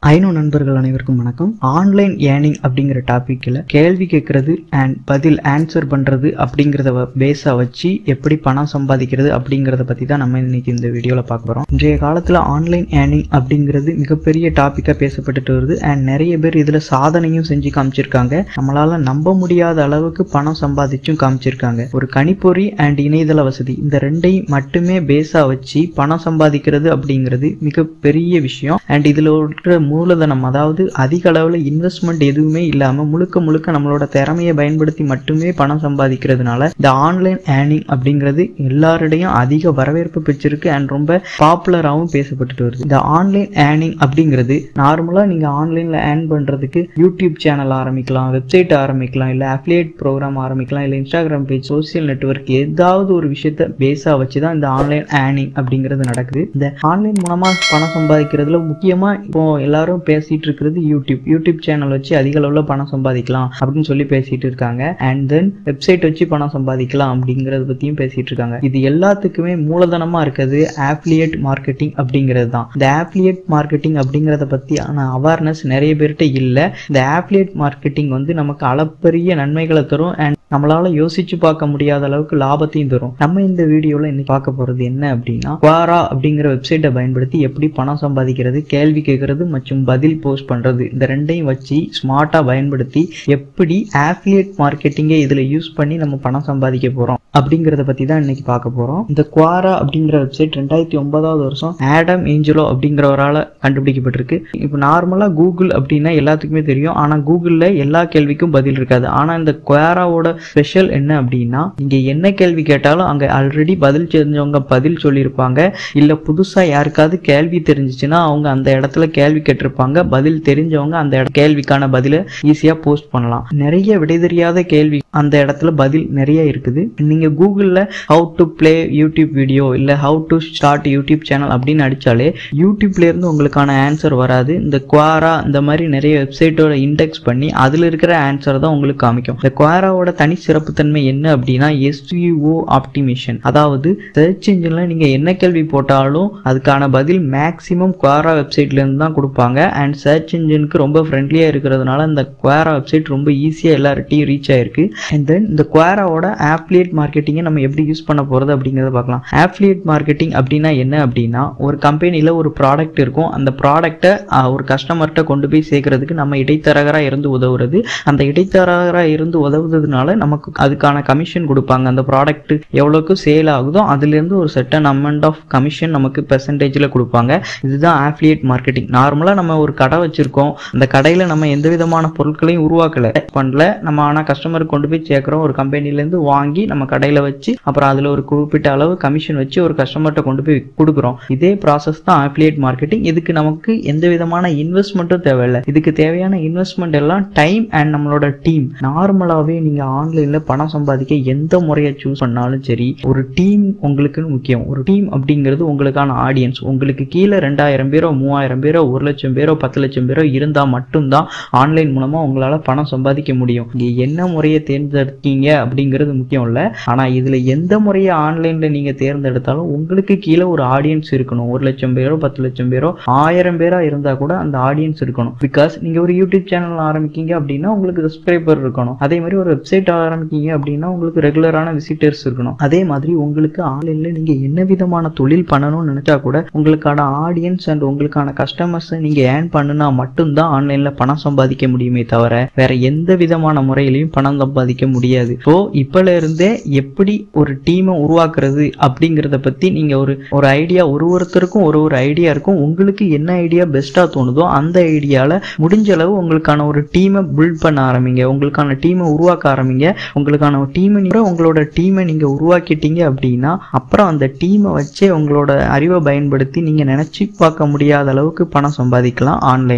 I know நண்பர்கள் அனைவருக்கும் வணக்கம் ஆன்லைன் ஏர்னிங் அப்படிங்கிற டாபிக்ல கேள்வி கேட்கறது அண்ட் பதில் ஆன்சர் பண்றது அப்படிங்கிறத பேஸா வச்சு எப்படி பணம் சம்பாதிக்கிறது அப்படிங்கிறத பத்தி தான் நம்ம இன்னைக்கு இந்த வீடியோல பார்க்க போறோம் இன்றைய காலத்துல ஆன்லைன் ஏர்னிங் அப்படிங்கிறது மிகப்பெரிய டாபிக்கா பேசப்பட்டுட்டு வருது அண்ட் நிறைய பேர் இதுல சாதனையும் செஞ்சு காமிச்சிருக்காங்க நம்மளால நம்ப முடியாத அளவுக்கு பணம் சம்பாதிச்சும் காமிச்சிருக்காங்க ஒரு கணிப்பொறி அண்ட் இணையதள வசதி இந்த ரெண்டையும் மட்டுமே பேஸா வச்சு பணம் சம்பாதிக்கிறது அப்படிங்கிறது மிகப்பெரிய விஷயம் அண்ட் இதுல இருக்கிற மூலதனம் அதாவது அதிக அளவுல இன்வெஸ்ட்மெண்ட் எதுவுமே இல்லாம முழுக்க முழுக்க நம்மளோட திறமையை பயன்படுத்தி மட்டுமே பணம் சம்பாதிக்கிறதுனால இந்த ஆன்லைன் ஏர்னிங் அப்படிங்கிறது எல்லாரிடையும் அதிக வரவேற்பு பெற்றிருக்கு அண்ட் ரொம்ப பாப்புலராகவும் பேசப்பட்டுட்டு வருது இந்த ஆன்லைன் ஏர்னிங் அப்படிங்கிறது நார்மலா நீங்க ஆன்லைன்ல ஏர்ன் பண்றதுக்கு யூடியூப் சேனல் ஆரம்பிக்கலாம் வெப்சைட் ஆரம்பிக்கலாம் இல்ல அஃபிலியேட் ப்ரோக்ராம் ஆரம்பிக்கலாம் இல்ல இன்ஸ்டாகிராம் பேஜ் சோசியல் நெட்வொர்க் ஏதாவது ஒரு விஷயத்த பேஸா வச்சு தான் இந்த ஆன்லைன் ஏர்னிங் அப்படிங்கிறது நடக்குது இந்த ஆன்லைன் மூலமா பணம் சம்பாதிக்கிறதுல முக்கியமா இப்போ எல்லாரும் பேசிட்டு இருக்கிறது யூடியூப் யூடியூப் சேனல் வச்சு அதிக அளவுல பணம் சம்பாதிக்கலாம் அப்படின்னு சொல்லி பேசிட்டு இருக்காங்க அண்ட் தென் வெப்சைட் வச்சு பணம் சம்பாதிக்கலாம் அப்படிங்கறத பத்தியும் பேசிட்டு இருக்காங்க இது எல்லாத்துக்குமே மூலதனமா இருக்கிறது ஆஃபிலியேட் மார்க்கெட்டிங் அப்படிங்கிறது தான் இந்த ஆஃபிலியேட் மார்க்கெட்டிங் அப்படிங்கறத பத்தியான அவேர்னஸ் நிறைய பேர்கிட்ட இல்ல இந்த ஆஃபிலியேட் மார்க்கெட்டிங் வந்து நமக்கு அளப்பரிய நன்மைகளை தரும் அண்ட் நம்மளால யோசிச்சு பார்க்க முடியாத அளவுக்கு லாபத்தையும் தரும் நம்ம இந்த வீடியோல இன்னைக்கு பார்க்க போறது என்ன அப்படின்னா குவாரா அப்படிங்கிற வெப்சைட்டை பயன்படுத்தி எப்படி பணம் சம்பாதிக்கிறது கேள்வி கேட்கறது மற்றும் பதில் போஸ்ட் பண்றது இந்த ரெண்டையும் வச்சு ஸ்மார்ட்டா பயன்படுத்தி எப்படி ஆஃபிலியேட் மார்க்கெட்டிங்கை இதுல யூஸ் பண்ணி நம்ம பணம் சம்பாதிக்க போறோம் அப்படிங்கறத பத்தி தான் இன்னைக்கு பார்க்க போறோம் இந்த குவாரா அப்படிங்கிற வெப்சைட் ரெண்டாயிரத்தி ஒன்பதாவது வருஷம் ஆடம் ஏஞ்சலோ அப்படிங்கிறவரால கண்டுபிடிக்கப்பட்டிருக்கு இப்போ நார்மலா கூகுள் அப்படின்னா எல்லாத்துக்குமே தெரியும் ஆனா கூகுள்ல எல்லா கேள்விக்கும் பதில் இருக்காது ஆனா இந்த குவாராவோட ஸ்பெஷல் என்ன அப்படின்னா நீங்க என்ன கேள்வி கேட்டாலும் அங்க ஆல்ரெடி பதில் தெரிஞ்சவங்க பதில் சொல்லியிருப்பாங்க இல்ல புதுசா யாருக்காவது கேள்வி தெரிஞ்சிச்சுன்னா அவங்க அந்த இடத்துல கேள்வி கேட்டிருப்பாங்க பதில் தெரிஞ்சவங்க அந்த இட- கேள்விக்கான பதில ஈஸியா போஸ்ட் பண்ணலாம் நிறைய விடை தெரியாத கேள்வி அந்த இடத்துல பதில் நிறைய இருக்குது நீங்க கூகுள்ல how to play YouTube video இல்ல how to start YouTube channel அப்படின்னு அடிச்சாலே யூடியூப்ல இருந்து உங்களுக்கான ஆன்சர் வராது இந்த குவாரா இந்த மாதிரி நிறைய வெப்சைட்டோட இண்டெக்ஸ் பண்ணி அதுல இருக்கிற ஆன்சர் தான் உங்களுக்கு காமிக்கும் இந்த குவாராவோட தனி சிறப்புத்தன்மை என்ன அப்படின்னா எஸ்யூஓ ஆப்டிமேஷன் அதாவது சர்ச் இன்ஜின்ல நீங்க என்ன கேள்வி போட்டாலும் அதுக்கான பதில் மேக்ஸிமம் குவாரா வெப்சைட்ல இருந்து தான் கொடுப்பாங்க அண்ட் சர்ச் இன்ஜினுக்கு ரொம்ப ஃப்ரெண்ட்லியா இருக்கிறதுனால இந்த குவாரா வெப்சைட் ரொம்ப ஈஸியா எல்லார்ட்டையும் ரீச் ஆயிருக்கு அண்ட் தென் இந்த குவாராவோட ஆப்லியேட் மார்க்கெட்டிங்கை நம்ம எப்படி யூஸ் பண்ண போறது அப்படிங்கறத பார்க்கலாம் ஆப்லியேட் மார்க்கெட்டிங் அப்படின்னா என்ன அப்படின்னா ஒரு கம்பெனில ஒரு ப்ராடக்ட் இருக்கும் அந்த ப்ராடக்ட்டை ஒரு கஸ்டமர்கிட்ட கொண்டு போய் சேர்க்கறதுக்கு நம்ம இடைத்தரகரா இருந்து உதவுறது அந்த இடைத்தரகரா இருந்து உதவுறதுனால நமக்கு அதுக்கான கமிஷன் கொடுப்பாங்க அந்த ப்ராடக்ட் எவ்வளவுக்கு சேல் ஆகுதோ அதுல இருந்து ஒரு செட்டன் அமௌண்ட் ஆஃப் கமிஷன் நமக்கு பெர்சன்டேஜ்ல கொடுப்பாங்க இதுதான் ஆஃபிலியேட் மார்க்கெட்டிங் நார்மலா நம்ம ஒரு கடை வச்சிருக்கோம் அந்த கடையில நம்ம எந்த விதமான பொருட்களையும் உருவாக்கல பண்ணல நம்ம ஆனா கஸ்டமருக்கு கொண்டு போய் சேர்க்கிறோம் ஒரு கம்பெனில இருந்து வாங்கி நம்ம கடையில வச்சு அப்புறம் அதுல ஒரு குறிப்பிட்ட அளவு கமிஷன் வச்சு ஒரு கஸ்டமர்கிட்ட கொண்டு போய் கொடுக்குறோம் இதே ப்ராசஸ் தான் ஆஃபிலியேட் மார்க்கெட்டிங் இதுக்கு நமக்கு எந்த விதமான இன்வெஸ்ட்மெண்ட்டும் தேவையில்லை இதுக்கு தேவையான இன்வெஸ்ட்மெண்ட் எல்லாம் டைம் அண்ட் நம்மளோட டீம் நார்மலாவே நீங்க ஆன்லைன்ல பணம் சம்பாதிக்க எந்த முறையை சூஸ் பண்ணாலும் சரி ஒரு டீம் உங்களுக்குன்னு முக்கியம் ஒரு டீம் அப்படிங்கிறது உங்களுக்கான ஆடியன்ஸ் உங்களுக்கு கீழே ரெண்டாயிரம் பேரோ மூவாயிரம் பேரோ ஒரு லட்சம் பேரோ பத்து லட்சம் பேரோ இருந்தா மட்டும்தான் ஆன்லைன் மூலமா உங்களால பணம் சம்பாதிக்க முடியும் இங்க என்ன முறையை தேர்ந்தெடுத்தீங்க அப்படிங்கிறது முக்கியம் இல்ல ஆனா இதுல எந்த முறையை ஆன்லைன்ல நீங்க தேர்ந்தெடுத்தாலும் உங்களுக்கு கீழே ஒரு ஆடியன்ஸ் இருக்கணும் ஒரு லட்சம் பேரோ பத்து லட்சம் பேரோ ஆயிரம் பேரா இருந்தா கூட அந்த ஆடியன்ஸ் இருக்கணும் பிகாஸ் நீங்க ஒரு யூடியூப் சேனல் ஆரம்பிக்கீங்க அப்படின்னா உங்களுக்கு சப்ஸ்கிரைபர் இருக்கணும் அதே மாதிரி ஒரு வெப்சைட் ஆரம்பிக்கீங்க அப்படின்னா உங்களுக்கு ரெகுலரான விசிட்டர்ஸ் இருக்கணும் அதே மாதிரி உங்களுக்கு ஆன்லைன்ல நீங்க என்ன விதமான தொழில் பண்ணணும்னு நினைச்சா கூட உங்களுக்கான ஆடியன்ஸ் அண்ட் உங்களுக்கான கஸ்டமர்ஸ் நீங்க ஏர்ன் பண்ணுனா மட்டும்தான் ஆன்லைன்ல பணம் சம்பாதிக்க முடியுமே தவிர வேற எந்த விதமான முறையிலையும் பணம் சம்பாதிக்க முடியாது ஸோ இப்பல இருந்தே எப்படி ஒரு டீமை உருவாக்குறது அப்படிங்கறத பத்தி நீங்க ஒரு ஒரு ஐடியா ஒரு ஒருத்தருக்கும் ஒரு ஒரு ஐடியா இருக்கும் உங்களுக்கு என்ன ஐடியா பெஸ்டா தோணுதோ அந்த ஐடியால முடிஞ்ச அளவு உங்களுக்கான ஒரு டீமை பில்ட் பண்ண ஆரம்பிங்க உங்களுக்கான டீமை உருவாக்க ஆரம்பிங்க உங்களுக்கான டீமை நீங்க உங்களோட டீமை நீங்க உருவாக்கிட்டீங்க அப்படின்னா அப்புறம் அந்த டீமை வச்சே உங்களோட அறிவை பயன்படுத்தி நீங்க நினைச்சு பார்க்க முடியாத அளவுக்கு பணம் சம்பாதிக்கலாம் ஆன்லைன்ல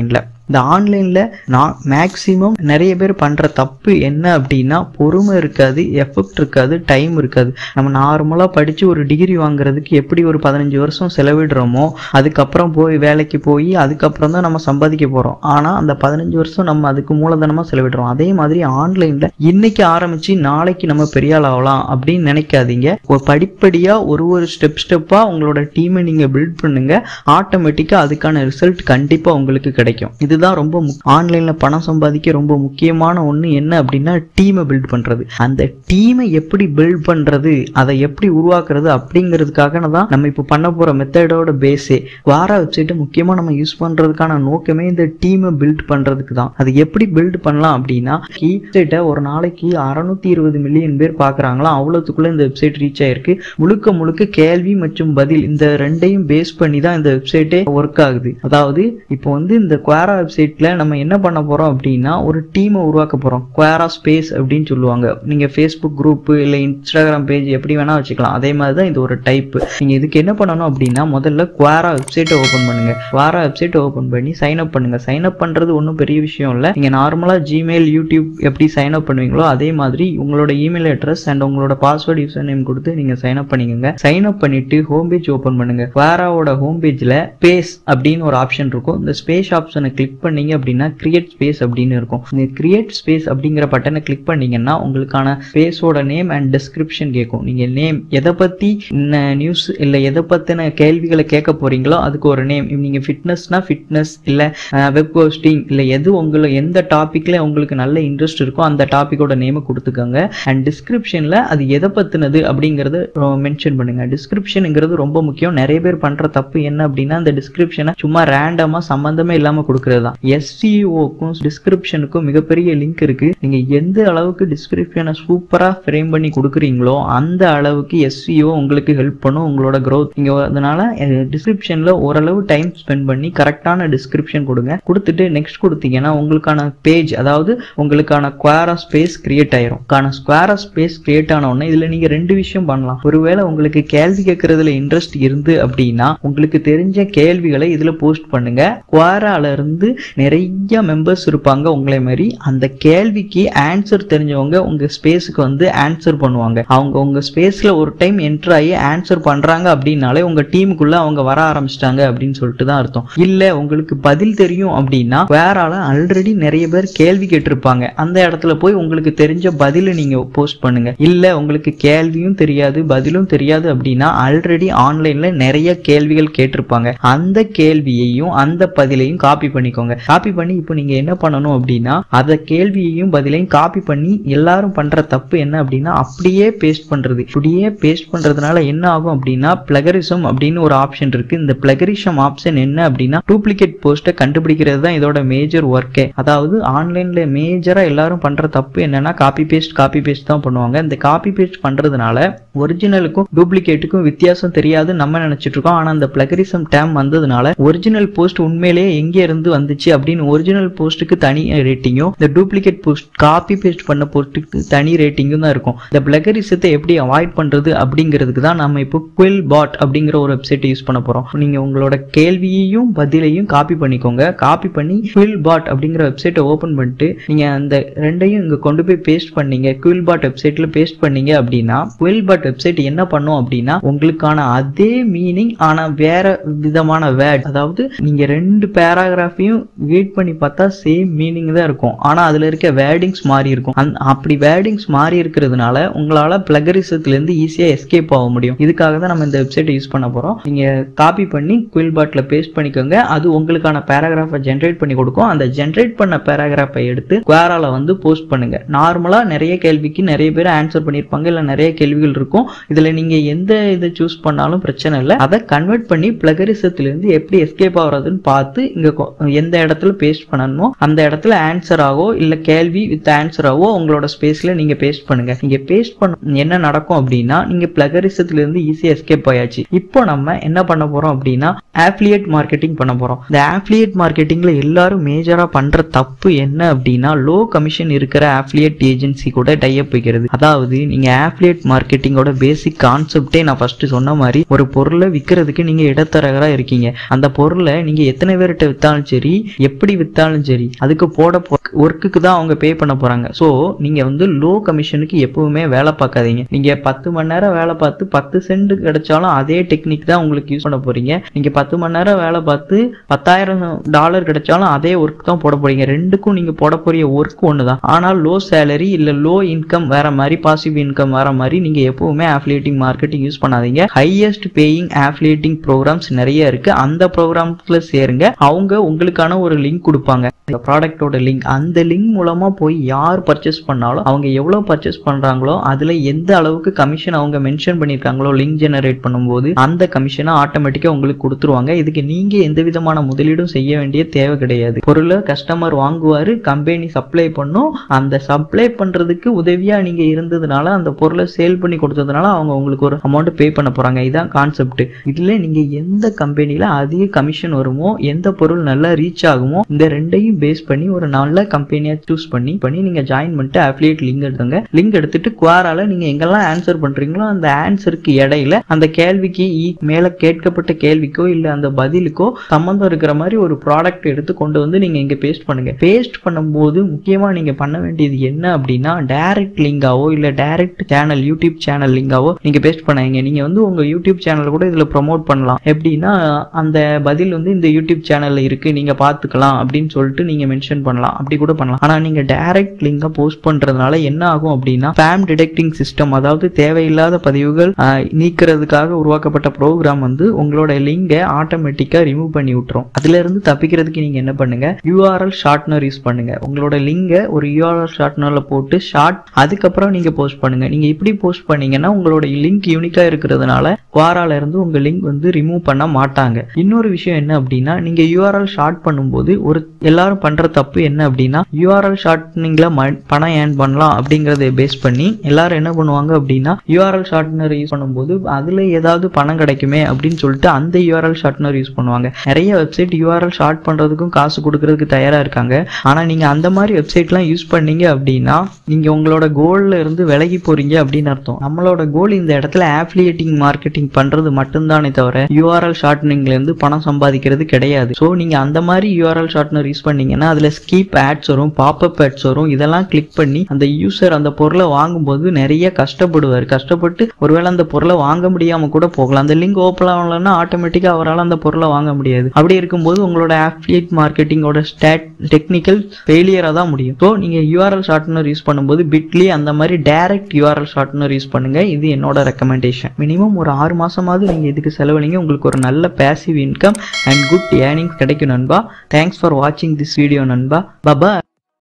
இந்த ஆன்லைன்ல நான் மேக்சிமம் நிறைய பேர் பண்ற தப்பு என்ன அப்படின்னா பொறுமை இருக்காது எஃபெக்ட் இருக்காது டைம் இருக்காது நம்ம நார்மலா படிச்சு ஒரு டிகிரி வாங்குறதுக்கு எப்படி ஒரு பதினஞ்சு வருஷம் செலவிடுறோமோ அதுக்கப்புறம் போய் வேலைக்கு போய் அதுக்கப்புறம் தான் நம்ம சம்பாதிக்க போறோம் ஆனா அந்த பதினஞ்சு வருஷம் நம்ம அதுக்கு மூலதனமா செலவிடுறோம் அதே மாதிரி ஆன்லைன்ல இன்னைக்கு ஆரம்பிச்சு நாளைக்கு நம்ம பெரிய ஆள் ஆகலாம் அப்படின்னு நினைக்காதீங்க ஒரு படிப்படியா ஒரு ஒரு ஸ்டெப் ஸ்டெப்பா உங்களோட டீமை நீங்க பில்ட் பண்ணுங்க ஆட்டோமேட்டிக்கா அதுக்கான ரிசல்ட் கண்டிப்பா உங்களுக்கு கிடைக்கும் இதுதான் ரொம்ப ஆன்லைன்ல பணம் சம்பாதிக்க ரொம்ப முக்கியமான ஒண்ணு என்ன அப்படின்னா டீமை பில்ட் பண்றது அந்த டீமை எப்படி பில்ட் பண்றது அதை எப்படி உருவாக்குறது அப்படிங்கிறதுக்காக தான் நம்ம இப்போ பண்ண போற மெத்தடோட பேஸே வார வெப்சைட்டை முக்கியமா நம்ம யூஸ் பண்றதுக்கான நோக்கமே இந்த டீமை பில்ட் பண்றதுக்கு தான் அது எப்படி பில்ட் பண்ணலாம் அப்படின்னா வெப்சைட்டை ஒரு நாளைக்கு அறுநூத்தி இருபது மில்லியன் பேர் பாக்குறாங்களா அவ்வளவுக்குள்ள இந்த வெப்சைட் ரீச் ஆயிருக்கு முழுக்க முழுக்க கேள்வி மற்றும் பதில் இந்த ரெண்டையும் பேஸ் பண்ணி தான் இந்த வெப்சைட்டே ஒர்க் ஆகுது அதாவது இப்போ வந்து இந்த குவாரா வெப்சைட்ல நம்ம என்ன பண்ண போறோம் அப்படின்னா ஒரு டீமை உருவாக்க போறோம் குவாரா ஸ்பேஸ் அப்படின்னு சொல்லுவாங்க நீங்க ஃபேஸ்புக் குரூப் இல்ல இன்ஸ்டாகிராம் பேஜ் எப்படி வேணா வச்சுக்கலாம் அதே மாதிரி தான் இது ஒரு டைப் நீங்க இதுக்கு என்ன பண்ணணும் அப்படின்னா முதல்ல குவாரா வெப்சைட்டை ஓபன் பண்ணுங்க குவாரா வெப்சைட்டை ஓபன் பண்ணி சைன் அப் பண்ணுங்க சைன் அப் பண்றது ஒன்றும் பெரிய விஷயம் இல்லை நீங்க நார்மலா ஜிமெயில் யூடியூப் எப்படி சைன் அப் பண்ணுவீங்களோ அதே மாதிரி உங்களோட இமெயில் அட்ரஸ் அண்ட் உங்களோட பாஸ்வேர்ட் யூசர் நேம் கொடுத்து நீங்க சைன் அப் பண்ணிக்கோங்க சைன் அப் பண்ணிட்டு ஹோம் பேஜ் ஓபன் பண்ணுங்க குவாராவோட ஹோம் பேஜ்ல ஸ்பேஸ் அப்படின்னு ஒரு ஆப்ஷன் இருக்கும் இந்த ஸ்பேஸ் ஆப்ஷனை கிளிக் பண்ணீங்க அப்படின்னா கிரியேட் ஸ்பேஸ் அப்படின்னு இருக்கும் இந்த கிரியேட் ஸ்பேஸ் அப்படிங்கிற பட்டனை கிளிக் பண்ணீங்கன்னா உங்களுக்கான ஸ்பேஸோட நேம் அண்ட் டிஸ்கிரிப்ஷன் கேட்கும் நீங்க நேம் எதை பத்தி நியூஸ் இல்ல எதை பத்தின கேள்விகளை கேட்க போறீங்களோ அதுக்கு ஒரு நேம் நீங்க ஃபிட்னஸ்னா ஃபிட்னஸ் இல்ல வெப் ஹோஸ்டிங் இல்ல எது உங்களுக்கு எந்த டாபிக்ல உங்களுக்கு நல்ல இன்ட்ரெஸ்ட் இருக்கோ அந்த டாபிக்கோட நேமை கொடுத்துக்கோங்க அண்ட் டிஸ்கிரிப்ஷன்ல அது எதை பத்தினது அப்படிங்கறத மென்ஷன் பண்ணுங்க டிஸ்கிரிப்ஷனுங்கிறது ரொம்ப முக்கியம் நிறைய பேர் பண்ற தப்பு என்ன அப்படின்னா அந்த டிஸ்கிரிப்ஷனை சும்மா ரேண்டமா சம்பந்தமே இல்லாம கொடுக்கறது தான் எஸ்சிஓக்கும் டிஸ்கிரிப்ஷனுக்கும் மிகப்பெரிய லிங்க் இருக்கு நீங்க எந்த அளவுக்கு டிஸ்கிரிப்ஷனை சூப்பரா ஃப்ரேம் பண்ணி கொடுக்குறீங்களோ அந்த அளவுக்கு எஸ்சிஓ உங்களுக்கு ஹெல்ப் பண்ணும் உங்களோட growth நீங்க அதனால டிஸ்கிரிப்ஷன்ல ஓரளவு டைம் ஸ்பெண்ட் பண்ணி கரெக்டான டிஸ்கிரிப்ஷன் கொடுங்க கொடுத்துட்டு நெக்ஸ்ட் கொடுத்தீங்கன்னா உங்களுக்கான பேஜ் அதாவது உங்களுக்கான ஸ்கொயரா ஸ்பேஸ் கிரியேட் ஆயிரும் கான ஸ்கொயரா ஸ்பேஸ் கிரியேட் ஆன உடனே இதுல நீங்க ரெண்டு விஷயம் பண்ணலாம் ஒருவேளை உங்களுக்கு கேள்வி கேட்கறதுல இன்ட்ரெஸ்ட் இருந்து அப்படின்னா உங்களுக்கு தெரிஞ்ச கேள்விகளை இதுல போஸ்ட் பண்ணுங்க குவாரால இருந்து நிறைய மெம்பர்ஸ் இருப்பாங்க உங்களை மாதிரி அந்த கேள்விக்கு ஆன்சர் தெரிஞ்சவங்க உங்க ஸ்பேஸுக்கு வந்து ஆன்சர் பண்ணுவாங்க அவங்க உங்க ஸ்பேஸ்ல ஒரு டைம் என்டர் ஆகி ஆன்சர் பண்றாங்க அப்படின்னாலே உங்க டீமுக்குள்ள அவங்க வர ஆரம்பிச்சிட்டாங்க அப்படின்னு சொல்லிட்டு தான் அர்த்தம் இல்ல உங்களுக்கு பதில் தெரியும் அப்படின்னா வேறால ஆல்ரெடி நிறைய பேர் கேள்வி கேட்டிருப்பாங்க அந்த இடத்துல போய் உங்களுக்கு தெரிஞ்ச பதில நீங்க போஸ்ட் பண்ணுங்க இல்ல உங்களுக்கு கேள்வியும் தெரியாது பதிலும் தெரியாது அப்படின்னா ஆல்ரெடி ஆன்லைன்ல நிறைய கேள்விகள் கேட்டிருப்பாங்க அந்த கேள்வியையும் அந்த பதிலையும் காப்பி பண்ணிக்கோங்க காப்பி பண்ணி இப்போ நீங்க என்ன பண்ணணும் அப்படின்னா அந்த கேள்வியையும் பதிலையும் காப்பி பண்ணி எல்லாரும் பண்ற தப்பு என்ன அப்படின்னா அப்படியே பேஸ்ட் பண்றது அப்படியே பேஸ்ட் பண்றதுனால என்ன ஆகும் அப்படின்னா பிளகரிசம் அப்படின்னு ஒரு ஆப்ஷன் இருக்கு இந்த பிளகரிசம் ஆப்ஷன் என்ன அப்படின்னா டூப்ளிகேட் போஸ்ட்டை கண்டுபிடிக்கிறது தான் இதோட மேஜர் ஒர்க்கே அதாவது ஆன்லைன்ல மேஜரா எல்லாரும் பண்ற தப்பு என்னன்னா காப்பி பேஸ்ட் காப்பி பேஸ்ட் தான் பண்ணுவாங்க இந்த காப்பி பேஸ்ட் பண்றதுனால ஒரிஜினலுக்கும் டூப்ளிகேட்டுக்கும் வித்தியாசம் தெரியாது நம்ம நினைச்சிட்டு இருக்கோம் ஆனா அந்த பிளகரிசம் டேம் வந்ததுனால ஒரிஜினல் போஸ்ட் உண்மையிலேயே எங்க இருந்து வந்துச்சு அப்படின்னு ஒரிஜினல் போஸ்ட்டுக்கு தனி ரேட்டிங்கும் இந்த டூப்ளிகேட் போஸ்ட் காப்பி பேஸ்ட் பண்ண போஸ்ட்டுக்கு தனி ரேட்டிங்கும் தான் இருக்கும் இந்த பிளகரிசத்தை எப்படி அவாய்ட் பண்றது அப்படிங்கிறதுக்கு தான் நம்ம இப்போ குவில் பாட் அப்படிங்கிற ஒரு வெப்சைட் யூஸ் பண்ண போறோம் நீங்க உங்களோட கேள்வியையும் பதிலையும் காப்பி பண்ணிக்கோங்க காப்பி பண்ணி குவில் பாட் அப்படிங்கிற வெப்சைட்டை ஓபன் பண்ணிட்டு நீங்க அந்த ரெண்டையும் இங்க கொண்டு போய் பேஸ்ட் பண்ணீங்க குவில் பாட் வெப்சைட்ல பேஸ்ட் பண்ணீங்க அப்படின்னா குவில் பாட் வெப்சைட் என்ன பண்ணும் அப்படின்னா உங்களுக்கான அதே மீனிங் ஆனா வேற விதமான வேர்ட் அதாவது நீங்க ரெண்டு பேராகிராஃபையும் ரீட் பண்ணி பார்த்தா சேம் மீனிங் தான் இருக்கும் ஆனா அதுல இருக்க வேர்டிங்ஸ் மாறி இருக்கும் அந்த- அப்படி வேர்டிங்ஸ் மாறி இருக்கிறதுனால உங்களால பிளகரிசத்துல இருந்து ஈஸியா எஸ்கேப் ஆக முடியும் இதுக்காக தான் நம்ம இந்த வெப்சைட்டை யூஸ் பண்ண போறோம் நீங்க காப்பி பண்ணி குயில் பாட்ல பேஸ்ட் பண்ணிக்கோங்க அது உங்களுக்கான பேராகிராஃபை ஜென்ரேட் பண்ணி கொடுக்கும் அந்த ஜென்ரேட் பண்ண பேராகிராஃபை எடுத்து குவாரால வந்து போஸ்ட் பண்ணுங்க நார்மலா நிறைய கேள்விக்கு நிறைய பேர் ஆன்சர் பண்ணியிருப்பாங்க இல்ல நிறைய கேள்விகள் இருக்கும் இதுல நீங்க எந்த இதை சூஸ் பண்ணாலும் பிரச்சனை இல்லை அதை கன்வெர்ட் பண்ணி பிளகரிசத்துல இருந்து எப்படி எஸ்கேப் ஆகுறதுன்னு பார்த்து இங்க கொ- எந்த இடத்துல பேஸ்ட் பண்ணணுமோ அந்த இடத்துல ஆன்சர் ஆகோ இல்ல கேள்வி வித் ஆன்சர் ஆகோ உங்களோட ஸ்பேஸ்ல நீங்க பேஸ்ட் பண்ணுங்க நீங்க பேஸ்ட் பண்ண என்ன நடக்கும் அப்படின்னா நீங்க பிளகரிசத்துல இருந்து ஈஸியா எஸ்கேப் ஆயாச்சு இப்போ நம்ம என்ன பண்ண போறோம் அப்படின்னா ஆஃபிலியேட் மார்க்கெட்டிங் பண்ண போறோம் இந்த ஆஃபிலியேட் மார்க்கெட்டிங்ல எல்லாரும் மேஜரா பண்ற தப்பு என்ன அப்படின்னா லோ கமிஷன் இருக்கிற ஆஃபிலியேட் ஏஜென்சி கூட டைப் வைக்கிறது அதாவது நீங்க ஆஃபிலியேட் மார்க்கெட்டிங்கோட பேசிக் கான்செப்டே நான் ஃபர்ஸ்ட் சொன்ன மாதிரி ஒரு பொருளை விற்கிறதுக்கு நீங்க இடத்தரகரா இருக்கீங்க அந்த பொருளை நீங்க எத்தனை பேர்கிட்ட வித்தாலும் சரி வாங்கி எப்படி வித்தாலும் சரி அதுக்கு போட ஒர்க்குக்கு தான் அவங்க பே பண்ண போறாங்க ஸோ நீங்க வந்து லோ கமிஷனுக்கு எப்பவுமே வேலை பார்க்காதீங்க நீங்க பத்து மணி நேரம் வேலை பார்த்து பத்து சென்ட் கிடைச்சாலும் அதே டெக்னிக் தான் உங்களுக்கு யூஸ் பண்ண போறீங்க நீங்க பத்து மணி நேரம் வேலை பார்த்து பத்தாயிரம் டாலர் கிடைச்சாலும் அதே ஒர்க் தான் போட போறீங்க ரெண்டுக்கும் நீங்க போட போறிய ஒர்க் ஒன்று தான் ஆனால் லோ சேலரி இல்ல லோ இன்கம் வேற மாதிரி பாசிவ் இன்கம் வேற மாதிரி நீங்க எப்பவுமே ஆஃபிலியேட்டிங் மார்க்கெட்டிங் யூஸ் பண்ணாதீங்க ஹையஸ்ட் பேயிங் ஆஃபிலியேட்டிங் ப்ரோக்ராம்ஸ் நிறைய இருக்கு அந்த ப்ரோக்ராம்ஸ்ல சேருங்க அவங்க உங்களுக்கான ஒரு லிங்க் கொடுப்பாங்க இந்த ப்ராடக்ட்டோட லிங்க் அந்த லிங்க் மூலமா போய் யார் பர்ச்சேஸ் பண்ணாலும் அவங்க எவ்வளவு பர்ச்சேஸ் பண்றாங்களோ அதுல எந்த அளவுக்கு கமிஷன் அவங்க மென்ஷன் பண்ணிருக்காங்களோ லிங்க் ஜெனரேட் பண்ணும்போது அந்த கமிஷனை ஆட்டோமேட்டிக்கா உங்களுக்கு கொடுத்துருவாங்க இதுக்கு நீங்க எந்த விதமான முதலீடும் செய்ய வேண்டிய தேவை கிடையாது பொருளை கஸ்டமர் வாங்குவாரு கம்பெனி சப்ளை பண்ணும் அந்த சப்ளை பண்றதுக்கு உதவியா நீங்க இருந்ததுனால அந்த பொருளை சேல் பண்ணி கொடுத்ததுனால அவங்க உங்களுக்கு ஒரு அமௌண்ட் பே பண்ண போறாங்க இதான் கான்செப்ட் இதுல நீங்க எந்த கம்பெனில அதிக கமிஷன் வருமோ எந்த பொருள் நல்லா ரீச் ஆகுமோ இந்த ரெண்டையும் பேஸ் பண்ணி ஒரு நல்ல கம்பெனியா சூஸ் பண்ணி பண்ணி நீங்க ஜாயின் பண்ணிட்டு அஃபிலியேட் லிங்க் எடுத்துங்க லிங்க் எடுத்துட்டு குவாரால நீங்க எங்கெல்லாம் ஆன்சர் பண்றீங்களோ அந்த ஆன்சருக்கு இடையில அந்த கேள்விக்கு ஈ- மேல கேட்கப்பட்ட கேள்விக்கோ இல்ல அந்த பதிலுக்கோ சம்பந்தம் இருக்கிற மாதிரி ஒரு ப்ராடக்ட் எடுத்து கொண்டு வந்து நீங்க இங்க பேஸ்ட் பண்ணுங்க பேஸ்ட் பண்ணும்போது முக்கியமா நீங்க பண்ண வேண்டியது என்ன அப்படின்னா டைரக்ட் லிங்காவோ இல்ல டைரக்ட் சேனல் யூடியூப் சேனல் லிங்காவோ நீங்க பேஸ்ட் பண்ணாங்க நீங்க வந்து உங்க யூடியூப் சேனல் கூட இதுல ப்ரோமோட் பண்ணலாம் எப்படின்னா அந்த பதில் வந்து இந்த யூடியூப் சேனல்ல இருக்கு நீங்க பாத்துக்கலாம் அப்படின்னு சொல்லிட்டு நீங்க மென்ஷன் பண்ணலாம் அப்படி கூட பண்ணலாம் ஆனா நீங்க டைரக்ட் லிங்கை போஸ்ட் பண்றதுனால என்ன ஆகும் அப்படின்னா ஸ்பேம் டிடெக்டிங் சிஸ்டம் அதாவது தேவையில்லாத பதிவுகள் ஆஹ், நீக்கிறதுக்காக உருவாக்கப்பட்ட ப்ரோக்ராம் வந்து உங்களோட லிங்கை ஆட்டோமேட்டிக்கா ரிமூவ் பண்ணி விட்டுரும் அதுல இருந்து தப்பிக்கிறதுக்கு நீங்க என்ன பண்ணுங்க யூஆர்எல் ஷார்ட்னர் யூஸ் பண்ணுங்க உங்களோட லிங்கை ஒரு யூஆர்எல் ஷார்ட்னர்ல போட்டு ஷார்ட் அதுக்கப்புறம் நீங்க போஸ்ட் பண்ணுங்க நீங்க இப்படி போஸ்ட் பண்ணீங்கன்னா உங்களோட லிங்க் யூனிக்கா இருக்கிறதுனால குவாரால இருந்து உங்க லிங்க் வந்து ரிமூவ் பண்ண மாட்டாங்க இன்னொரு விஷயம் என்ன அப்படின்னா நீங்க யூஆர்எல் ஷார்ட் பண்ணும்போது ஒரு எல்லாரும் பண்ற தப்பு என்ன அப்படின்னா யூஆர்எல் ஷார்ட்னிங்ல பணம் ஏர்ன் பண்ணலாம் அப்படிங்கறத பேஸ் பண்ணி எல்லாரும் என்ன பண்ணுவாங்க அப்படின்னா யூஆர்எல் ஷார்ட்னர் யூஸ் பண்ணும்போது அதுல ஏதாவது பணம் கிடைக்குமே அப்படின்னு சொல்லிட்டு அந்த யூஆர்எல் ஷார்ட்னர் யூஸ் பண்ணுவாங்க நிறைய வெப்சைட் யூஆர்எல் ஷார்ட் பண்றதுக்கும் காசு கொடுக்கறதுக்கு தயாரா இருக்காங்க ஆனா நீங்க அந்த மாதிரி வெப்சைட்லாம் யூஸ் பண்ணீங்க அப்படின்னா நீங்க உங்களோட கோல்ல இருந்து விலகி போறீங்க அப்படின்னு அர்த்தம் நம்மளோட கோல் இந்த இடத்துல ஆஃபிலியேட்டிங் மார்க்கெட்டிங் பண்றது மட்டும்தானே தவிர யூஆர்எல் ஷார்ட்னிங்ல இருந்து பணம் சம்பாதிக்கிறது கிடையாது ஸோ நீங்க அந்த மாதிரி யூஆர்எல் ஷார்ட்னர் யூஸ் பண்ணீங்கன்னா அதுல ஸ்கீப் ஆட்ஸ் வரும் பாப்அப் ஆட்ஸ் வரும் இதெல்லாம் கிளிக் பண்ணி அந்த யூசர் அந்த பொருளை வாங்கும்போது நிறைய கஷ்டப்படுவார் கஷ்டப்பட்டு ஒருவேளை அந்த பொருளை வாங்க முடியாம கூட போகலாம் அந்த லிங்க் ஓப்பன் ஆகலன்னா ஆட்டோமேட்டிக்கா அவரால் அந்த பொருளை வாங்க முடியாது அப்படி இருக்கும்போது உங்களோட ஆஃபிலியேட் மார்க்கெட்டிங்கோட ஸ்டாட் டெக்னிக்கல் ஃபெயிலியரா தான் முடியும் ஸோ நீங்க யூஆர்எல் ஷார்ட்னர் யூஸ் பண்ணும்போது பிட்லி அந்த மாதிரி டைரக்ட் யூஆர்எல் ஷார்ட்னர் யூஸ் பண்ணுங்க இது என்னோட ரெக்கமெண்டேஷன் மினிமம் ஒரு ஆறு மாசமாவது நீங்க இதுக்கு செலவழிங்க உங்களுக்கு ஒரு நல்ல passive income and good earnings கிடைக்கும் நண்பா தேங்க்ஸ் ஃபார் வாட்சிங் திஸ் வீடியோ நண்பா பபா